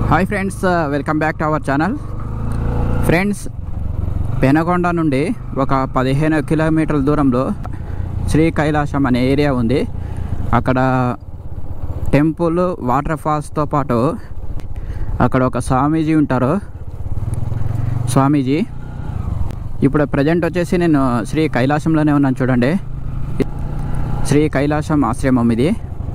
Hi friends welcome back to our channel friends Penagonda నుండి ఒక పదిహేను కిలోమీటర్ల దూరంలో శ్రీ కైలాసం అనే ఏరియా ఉంది అక్కడ టెంపుల్ వాటర్ ఫాల్స్తో పాటు అక్కడ ఒక స్వామీజీ ఉంటారు స్వామీజీ ఇప్పుడు ప్రజెంట్ వచ్చేసి నేను శ్రీ కైలాసంలోనే ఉన్నాను చూడండి శ్రీ కైలాసం ఆశ్రమం ఇది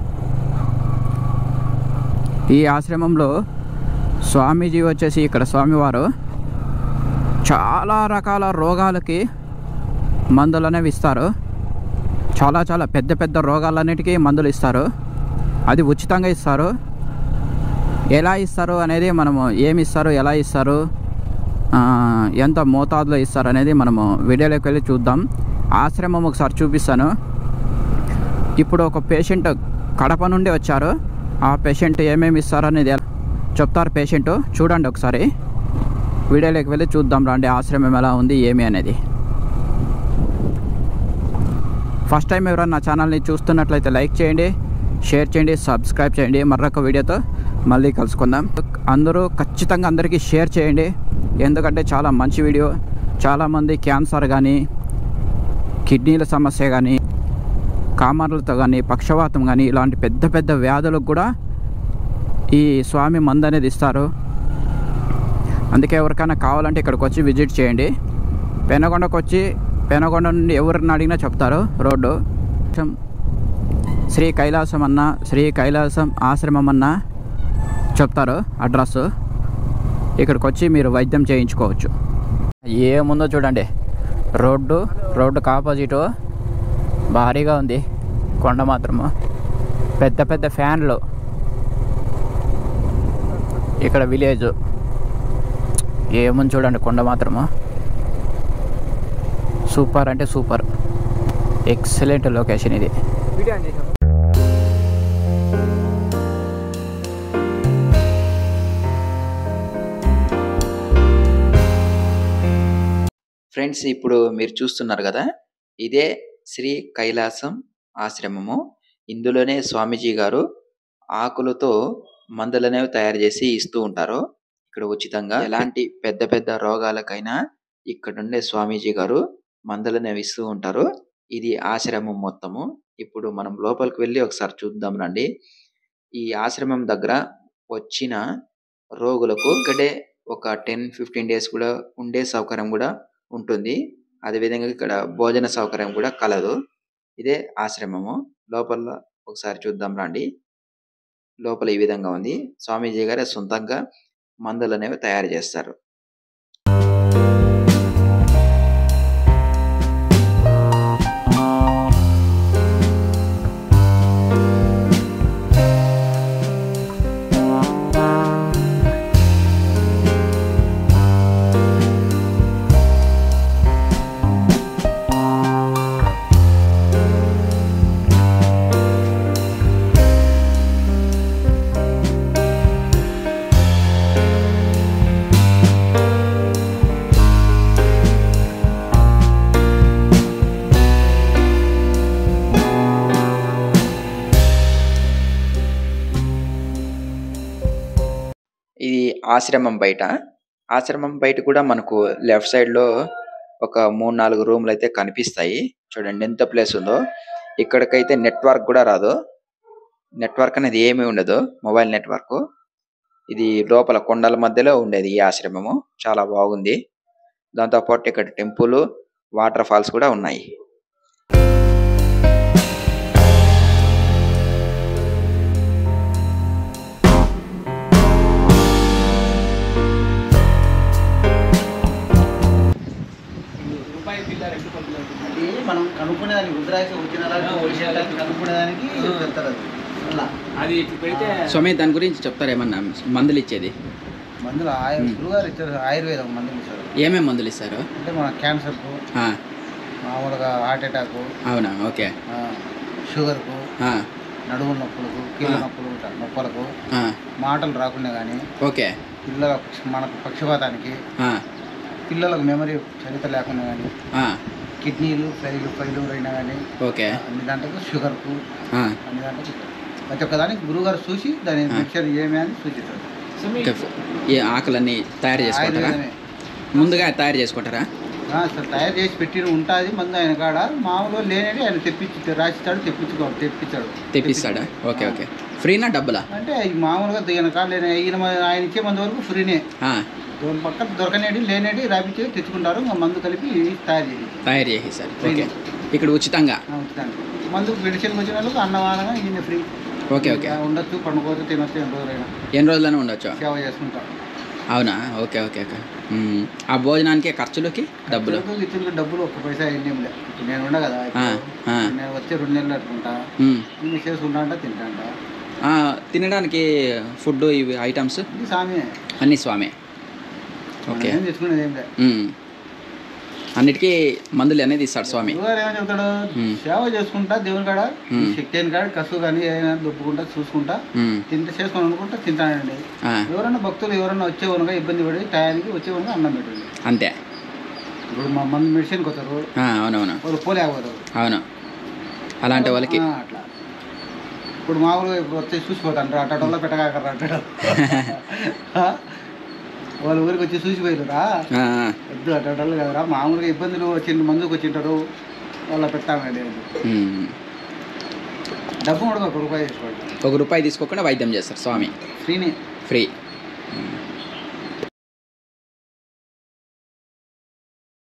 ఈ ఆశ్రమంలో స్వామీజీ వచ్చేసి ఇక్కడ స్వామివారు చాలా రకాల రోగాలకి మందులు అనేవి ఇస్తారు చాలా చాలా పెద్ద పెద్ద రోగాలన్నిటికీ మందులు ఇస్తారు అది ఉచితంగా ఇస్తారు ఎలా ఇస్తారు అనేది మనము ఏమి ఇస్తారు ఎలా ఇస్తారు ఆ, ఎంత మోతాదులో ఇస్తారు అనేది మనము వీడియోలోకి వెళ్ళి చూద్దాం ఆశ్రమం ఒకసారి చూపిస్తాను ఇప్పుడు ఒక పేషెంట్ కడప నుండి వచ్చారు ఆ పేషెంట్ ఏమేమి ఇస్తారు అనేది ఎలా- చెప్తారు పేషెంట్ చూడండి ఒకసారి వీడియోలోకి వెళ్ళి చూద్దాం రండి ఆశ్రమం ఎలా ఉంది ఏమి అనేది ఫస్ట్ టైం ఎవరైనా నా ఛానల్ని చూస్తున్నట్లయితే లైక్ చేయండి షేర్ చేయండి సబ్స్క్రైబ్ చేయండి మరొక వీడియోతో మళ్ళీ కలుసుకుందాం అందరూ ఖచ్చితంగా అందరికీ షేర్ చేయండి ఎందుకంటే చాలా మంచి వీడియో చాలామంది క్యాన్సర్ కానీ కిడ్నీల సమస్య కానీ కామర్లతో కానీ పక్షవాతం కానీ ఇలాంటి పెద్ద పెద్ద వ్యాధులకు కూడా ఈ స్వామి మందు అనేది ఇస్తారు అందుకే ఎవరికైనా కావాలంటే ఇక్కడికి వచ్చి విజిట్ చేయండి పెనగొండకు వచ్చి పెనగొండ నుండి ఎవరిని అడిగినా చెప్తారు రోడ్డు శ్రీ కైలాసం అన్న శ్రీ కైలాసం ఆశ్రమం అన్న చెప్తారు అడ్రస్ ఇక్కడికి వచ్చి మీరు వైద్యం చేయించుకోవచ్చు ఏముందో చూడండి రోడ్డు రోడ్డుకు ఆపోజిటు భారీగా ఉంది కొండ మాత్రము పెద్ద పెద్ద ఫ్యాన్లు ఇక్కడ విలేజ్ ఏముంది చూడండి కొండ మాత్రము సూపర్ అంటే సూపర్ ఎక్సలెంట్ లొకేషన్ ఇది ఫ్రెండ్స్ ఇప్పుడు మీరు చూస్తున్నారు కదా ఇదే శ్రీ కైలాసం ఆశ్రమము ఇందులోనే స్వామీజీ గారు ఆకులతో మందులనేవి తయారు చేసి ఇస్తూ ఉంటారు ఇక్కడ ఉచితంగా ఎలాంటి పెద్ద పెద్ద రోగాలకైనా ఇక్కడ ఉండే స్వామీజీ గారు మందులనేవి ఇస్తూ ఉంటారు ఇది ఆశ్రమం మొత్తము ఇప్పుడు మనం లోపలికి వెళ్ళి ఒకసారి చూద్దాం రండి ఈ ఆశ్రమం దగ్గర వచ్చిన రోగులకు ఇక్కడే ఒక టెన్ ఫిఫ్టీన్ డేస్ కూడా ఉండే సౌకర్యం కూడా ఉంటుంది అదేవిధంగా ఇక్కడ భోజన సౌకర్యం కూడా కలదు ఇదే ఆశ్రమము లోపల ఒకసారి చూద్దాం రండి లోపల ఈ విధంగా ఉంది స్వామీజీ గారే సొంతంగా మందులు అనేవి తయారు చేస్తారు ఇది ఆశ్రమం బయట ఆశ్రమం బయట కూడా మనకు లెఫ్ట్ సైడ్ లో ఒక మూడు నాలుగు రూమ్లు అయితే కనిపిస్తాయి చూడండి ఎంత ప్లేస్ ఉందో ఇక్కడికైతే నెట్వర్క్ కూడా రాదు నెట్వర్క్ అనేది ఏమీ ఉండదు మొబైల్ నెట్వర్క్ ఇది లోపల కొండల మధ్యలో ఉండేది ఈ ఆశ్రమము చాలా బాగుంది దాంతో పాటు ఇక్కడ టెంపుల్ వాటర్ ఫాల్స్ కూడా ఉన్నాయి అది మనం కనుక్కునేదానికి రుద్రాక్ష వచ్చిన కనుక్కునేదానికి పెడతారు అది అలా అది ఇప్పుడు పెడితే స్వామి దాని గురించి చెప్తారు ఏమన్నా మందులు ఇచ్చేది మందులు ఆయ గురుగారు ఇచ్చారు ఆయుర్వేదం మందులు ఇచ్చారు ఏమేమి మందులు ఇస్తారు అంటే మన క్యాన్సర్కు ఆ, మామూలుగా హార్ట్ అటాక్ అవునా ఓకే షుగర్కు ఆ, నడుము నొప్పులకు కీళ్ళ ఆ. నొప్పులు ఇట్లా నొప్పులకు ఆ, మాటలు రాకుండా కానీ ఓకే పిల్లల మనకు పక్షపాతానికి ఆ, పిల్లలకు మెమరీ చరిత్ర లేకుండా కానీ ఆ, కిడ్నీలు ఫైలు ఫైలు అయినా కానీ ఓకే అన్ని దాంట్లో షుగర్కు ఆ, అన్ని దాంట్లో ప్రతి ఒక్క దానికి గురుగారు చూసి దాని ఆ. మిక్చర్ ఏమి అని సూచిస్తారు ఓకే. ఈ ఆకులన్నీ తయారు చేసుకుంటారా ఆయుర్వేదమే ముందుగా తయారు చేసుకుంటారా ఆ, సార్ తయారు చేసి పెట్టి ఉంటుంది మందు ఆయన కాడ మామూలుగా లేనిది ఆయన తెప్పించి రాసిస్తాడు తెప్పించుకోడు తెప్పించాడు తెప్పిస్తాడా ఓకే ఓకే ఫ్రీనా డబ్బులా అంటే ఈ మామూలుగా ఈయన కాడ లేని ఈయన మ- ఆయన ఇచ్చే మందు వరకు ఫ్రీనే ఆ, దూరం పక్కన దొరకనేది లేనేది రాపించి తెచ్చుకుంటారు ఇంకా మందు కలిపి తయారు చేసి తయారు చేసేసారు ఓకే ఇక్కడ ఉచితంగా ఆ, ఉచితానికి. మందుకు మెడిసిన్ వచ్చిన వాళ్ళకి అన్నవానంగా ఈయన ఫ్రీ ఓకే ఓకే ఇంకా ఉండొచ్చు పండుకోవచ్చు తినొచ్చు ఎన్ని రోజులైనా ఎన్ని రోజులైనా ఉండొచ్చు సేవ చేసుకుంటాం అవునా ఓకే ఓకే ఓకే మ్మ్. ఆ భోజనానికి ఖర్చులకి డబ్బులు ఇతరులకు ఇతరులకు డబ్బులు ఒక్క పైసా ఏం లే ఇప్పుడు నేను ఉండ కదా ఇప్పుడు ఆ. నేను వచ్చే రెండు నెలలు అట్టుకుంటా మ్మ్. నేను చేసుకుంటా అంట తింటా అంట ఆ, తినడానికి ఫుడ్ ఇవి ఐటమ్స్ ఇది సామి అన్నీ స్వామి ఓకే ఏం తెచ్చుకునేది ఏం లే మ్మ్. అన్నిటికీ మందులు అనేది ఇస్తాడు స్వామి గురుగారు ఏమని చెప్తాడు మ్మ్. సేవ చేసుకుంటా దేవుని కాడ మ్మ్. శక్తి అయిన కాడ కసు కానీ ఏదైనా దొప్పుకుంటా చూసుకుంటా మ్మ్. తింటే చేసుకొని అనుకుంటా తింటానండి ఆ, ఎవరైనా భక్తులు ఎవరైనా వచ్చేవనుగా ఇబ్బంది పడి టయానికి వచ్చేవనుగా అన్నం పెట్టండి అంతే ఇప్పుడు మా మంది మెడిసిన్కి వస్తారు ఆ, అవునవును వాళ్ళు పోలేకపోతారు అవును అలాంటి వాళ్ళకి ఆ, అట్లా ఇప్పుడు మామూలుగా ఇప్పుడు వచ్చి చూసిపోతాను అట్టడంలో పెట్టగాకరా అంటాడు ఆ? వాళ్ళ ఊరికి వచ్చి చూసిపోయారురా ఆ, ఆ. వద్దు అట్టడాలు కదరా మామూలుగా ఇబ్బందులు వచ్చి మందుకు వచ్చింటారు వాళ్ళ పెట్టామండి మ్మ్. డబ్బు కూడా ఒక రూపాయి తీసుకోండి ఒక రూపాయి తీసుకోకుండా వైద్యం చేస్తారు స్వామి ఫ్రీనే ఫ్రీ